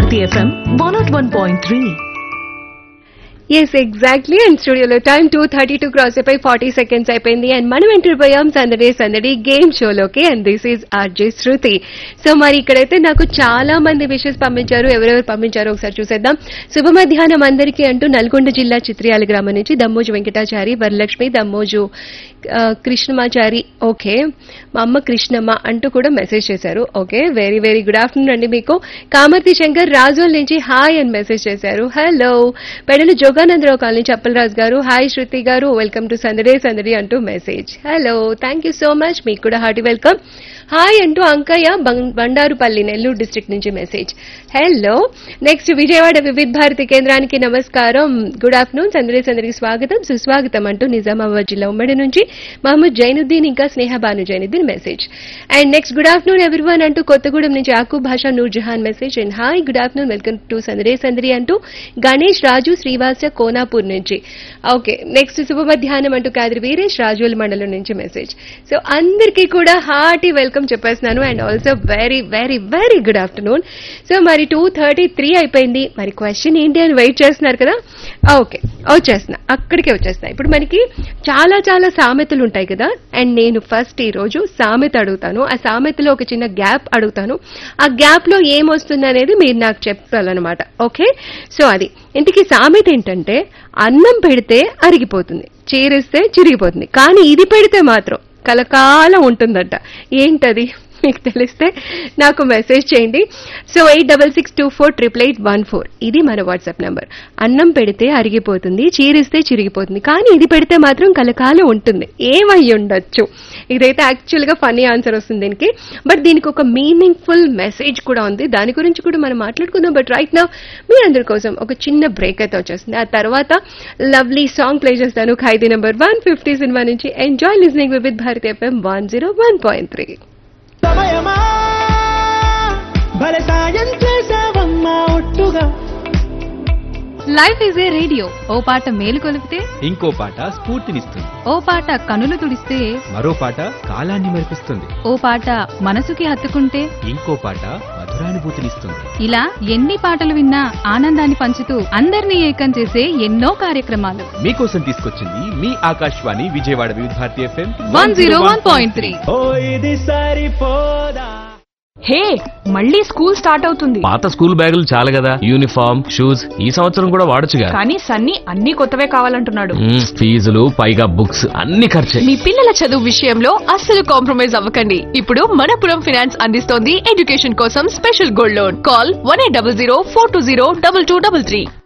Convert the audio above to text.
Bharati FM one naught one point three yes exactly and స్టూడియోలో time two thirty two cross అయిపోయి forty seconds అయిపోయింది and మనం enter పోయాం సందడి సందడి గేమ్ షోలోకి and this is RJ Shruti so మరి ఇక్కడైతే నాకు చాలా మంది విషెస్ పంపించారు ఎవరెవరు పంపించారో ఒకసారి చూసేద్దాం శుభ మధ్యాహ్నం అందరికీ అంటూ నల్గొండ జిల్లా చిత్రియాల గ్రామం నుంచి దమ్మోజు వెంకటాచారి వరలక్ష్మి దమ్మోజు ఆ, కృష్ణమాచారి ఓకే మా అమ్మ కృష్ణమ్మ అంటూ కూడా మెసేజ్ చేశారు okay very very good afternoon అండి మీకు కామర్తి శంకర్ రాజోల్ నుంచి హాయ్ అని మెసేజ్ చేశారు హలో పెడలు Joganandarao colony Chappalaraju garu hi Shruti garu welcome to సందడే సందడి అంటూ message hello thank you so much మీకు కూడా హార్టీ వెల్కమ్ హాయ్ అంటూ అంకయ్య బం- బండారుపల్లి నెల్లూరు డిస్ట్రిక్ట్ నుంచి message hello next Vijayawada Vividh Bharati కేంద్రానికి నమస్కారం గుడ్ ఆఫ్టర్నూన్ సందడి సందడికి స్వాగతం సుస్వాగతం అంటూ నిజామాబాద్ జిల్లా ఉమ్మడి నుంచి మహమ్మద్ జైనుద్దీన్ ఇంకా Sneha Banu Zainuddin message and next good afternoon everyone అంటూ కొత్తగూడెం నుంచి ఆకు Basha Noor Jahan message and hi good afternoon welcome to సందడే సందడి అంటూ గణేష్ రాజు శ్రీవాస కోనాపూర్ నుంచి ఓకే నెక్స్ట్ శుభ మధ్యాహ్నం అంటూ కాదిరి వీరేష్ రాజోల్ మండలం నుంచి మెసేజ్ సో అందరికీ కూడా హార్టీ వెల్కమ్ చెప్పేస్తున్నాను and also very very very good afternoon so మరి టూ థర్టీ త్రీ అయిపోయింది మరి క్వశ్చన్ ఏంటి అని వెయిట్ చేస్తున్నారు కదా ఓకే వచ్చేస్తున్నా అక్కడికే వచ్చేస్తున్నా ఇప్పుడు మనకి చాలా చాలా సామెతలు ఉంటాయి కదా అండ్ నేను ఫస్ట్ ఈ రోజు సామెత అడుగుతాను ఆ సామెతలో ఒక చిన్న గ్యాప్ అడుగుతాను ఆ గ్యాప్ లో ఏమొస్తుంది అనేది మీరు నాకు చెప్పాలన్నమాట ఓకే సో అది ఇంటికి సామెత ఏంటంటే అన్నం పెడితే అరిగిపోతుంది చీరిస్తే చిరిగిపోతుంది కానీ ఇది పెడితే మాత్రం కలకాలం ఉంటుందట ఏంటది మీకు తెలిస్తే నాకు మెసేజ్ చేయండి so eight double six two four triple eight one four ఇది మన వాట్సాప్ నంబర్ అన్నం పెడితే అరిగిపోతుంది చీరిస్తే చిరిగిపోతుంది కానీ ఇది పెడితే మాత్రం కలకాలం ఉంటుంది ఏమై ఉండొచ్చు ఇదైతే యాక్చువల్గా ఫన్నీ ఆన్సర్ వస్తుంది దీనికి బట్ దీనికి ఒక మీనింగ్ఫుల్ మెసేజ్ కూడా ఉంది దాని గురించి కూడా మనం మాట్లాడుకుందాం బట్ రైట్ నా మీ అందరి కోసం ఒక చిన్న బ్రేక్ అయితే వచ్చేస్తుంది ఆ తర్వాత లవ్లీ సాంగ్ ప్లే చేస్తాను Khaidi number one fifty cinema నుంచి enjoy listening with Bharati FM one zero one point three సమయమా భలే సాయం చేసావమ్మా ఒట్టుగా లైఫ్ ఈజ్ ఏ రేడియో ఓ పాట మేలు కొలిపితే ఇంకో పాట స్ఫూర్తినిస్తుంది ఓ పాట కనులు తుడిస్తే మరో పాట కాలాన్ని మరిపిస్తుంది ఓ పాట మనసుకి హత్తుకుంటే ఇంకో పాట మధురానుభూతినిస్తుంది ఇలా ఎన్ని పాటలు విన్నా ఆనందాన్ని పంచుతూ అందరినీ ఏకం చేసే ఎన్నో కార్యక్రమాలు మీకోసం తీసుకొచ్చింది మీ Akashvani Vijayawada Vividh Bharati FM one zero one point three ఓ ఇది సరిపోదా హే మళ్ళీ స్కూల్ స్టార్ట్ అవుతుంది పాత స్కూల్ బ్యాగులు చాలు కదా యూనిఫామ్ షూస్ ఈ సంవత్సరం కూడా వాడొచ్చుగా కానీ సన్నీ అన్ని కొత్తవే కావాలంటున్నాడు మ్మ్, ఫీజులు పైగా బుక్స్ అన్ని ఖర్చే మీ పిల్లల చదువు విషయంలో అస్సలు కాంప్రమైజ్ అవ్వకండి ఇప్పుడు మనపురం ఫైనాన్స్ అందిస్తోంది ఎడ్యుకేషన్ కోసం special gold loan call one eight double zero four two zero double two double three